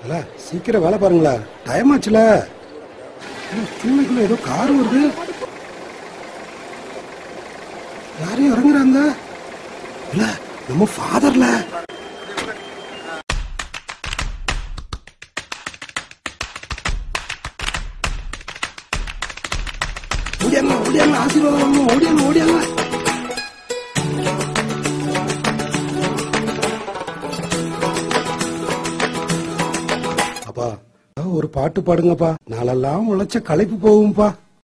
இல்ல சீக்கிரம் வேலை பாருங்களா டைம் ஆச்சுல சூழ்நிலைக்குள்ள ஏதோ கார் வருது யாரையும் இறங்குறாங்க இல்ல நம்ம ஃபாதர்ல ஓடியாங்க ஓடியாங்க ஆசீர்வாதம் வாங்கணும் ஓடியாங்க ஓடியாங்க அப்பா ஒரு பாட்டு பாடுங்கப்பா நாளெல்லாம் உழைச்ச களைப்பு போகும்பா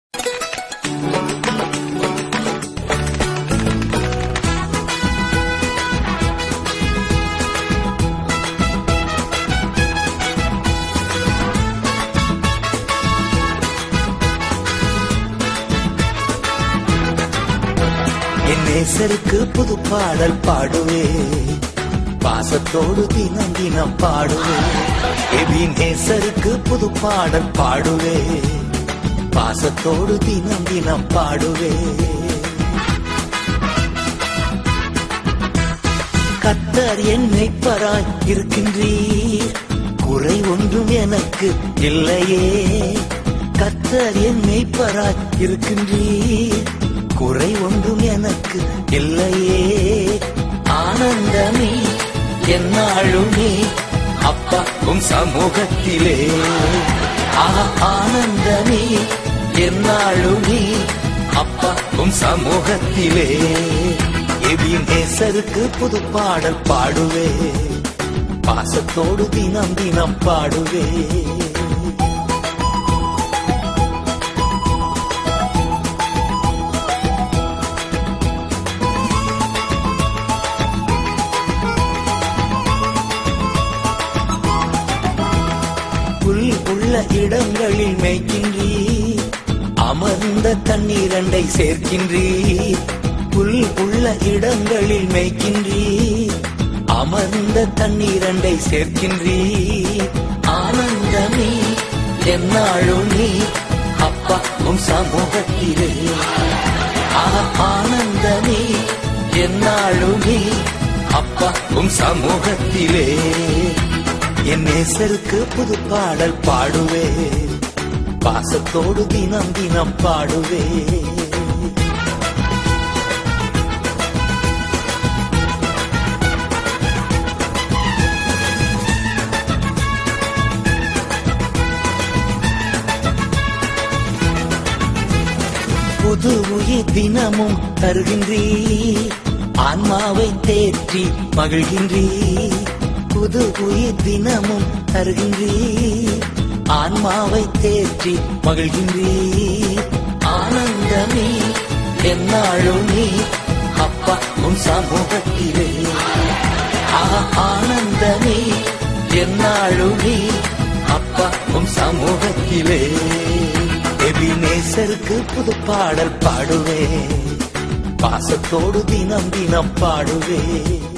என் நேசருக்கு புது பாடல் பாடுவே பாசத்தோடு தினம் தினம் பாடுவே எவி நேசருக்கு புது பாடல் பாடுவே பாசத்தோடு தினம் தினம் பாடுவே கத்தர் என்னை பராய் இருக்கின்றீர் குறை ஒன்றும் எனக்கு இல்லையே கத்தர் என்னை பராய் இருக்கின்றீர் குறை ஒன்றும் எனக்கு இல்லையே ஆனந்தமே என்னாளுமே அப்பா உம் சமூகத்திலே ஆஹா ஆனந்தமே என்னாளுமே அப்பா உம் சமூகத்திலே எபினேசருக்கு புது பாடல் பாடுவே பாசத்தோடு தினம் தினம் பாடுவே புல் உள்ள இடங்களில் மேய்க்கின்றீர் அமர்ந்த தண்ணீரண்டை சேர்க்கின்றீர் புல் உள்ள இடங்களில் மேய்க்கின்றீர் அமர்ந்த தண்ணீரண்டை சேர்க்கின்றீர் ஆனந்தமே என்னாலும் நீ அப்பா உம் சமூகத்திலே ஆ- ஆனந்தமே என்னாலும் நீ அப்பா உம் சமூகத்திலே என் நேசருக்கு புது பாடல் பாடுவே பாசத்தோடு தினம் தினம் பாடுவே புது உயிர் தினமும் தருகின்றீர் ஆன்மாவை தேற்றி மகிழ்கின்றீர் புது உயிர் தினமும் தருகின்றீர் ஆன்மாவை தேற்றி மகிழ்கின்றீர் ஆனந்தமே என்னாலும் நீ அப்பா உன் சமூகத்திலே ஆ- ஆனந்தமே என்னாலும் நீ அப்பா உன் சமூகத்திலே எபினேசருக்கு புது பாடல் பாடுவே பாசத்தோடு தினம் தினம் பாடுவே